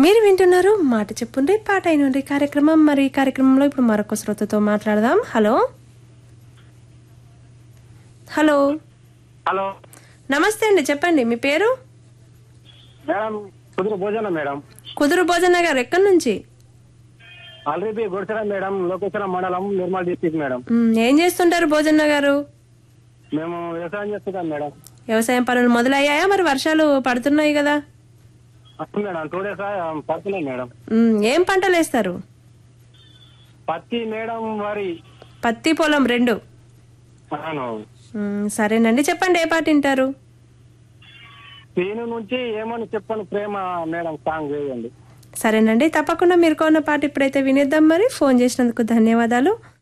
మీరు వింటున్నారు మాట చెప్పుండ్రి పాట అయినండి కార్యక్రమం మరి ఈ కార్యక్రమంలో ఇప్పుడు మరొక శ్రోతతో మాట్లాడదాం హలో హలో హలో నమస్తే అండి చెప్పండి మీ పేరు మేడం కుదురు భోజనం మేడం కుదురు భోజన గారు ఎక్కడి నుంచి ఆల్రెడీ గుడిసెల మేడం లోకేశ్వరం మండలం నిర్మల్ డిస్టిక్ మేడం మ్, ఏం చేస్తుంటారు భోజన్న గారు మేము వ్యవసాయం చేస్తున్నాం మేడం వ్యవసాయం పనులు మొదలయ్యాయా మరి వర్షాలు పడుతున్నాయి కదా అవును మేడం టూ డేస్ పడుతున్నాయి మేడం మ్, ఏం పంటలు వేస్తారు పత్తి మేడం వరి పత్తి పొలం రెండు అవును మ్, సరేనండి చెప్పండి ఏ పాట వింటారు దీని నుంచి ఏమని చెప్పను ప్రేమ మేడం సాంగ్ వేయండి సరేనండి తప్పకుండా మీరు కొన్న పాట ఇప్పుడైతే వినేద్దాం మరి ఫోన్ చేసినందుకు ధన్యవాదాలు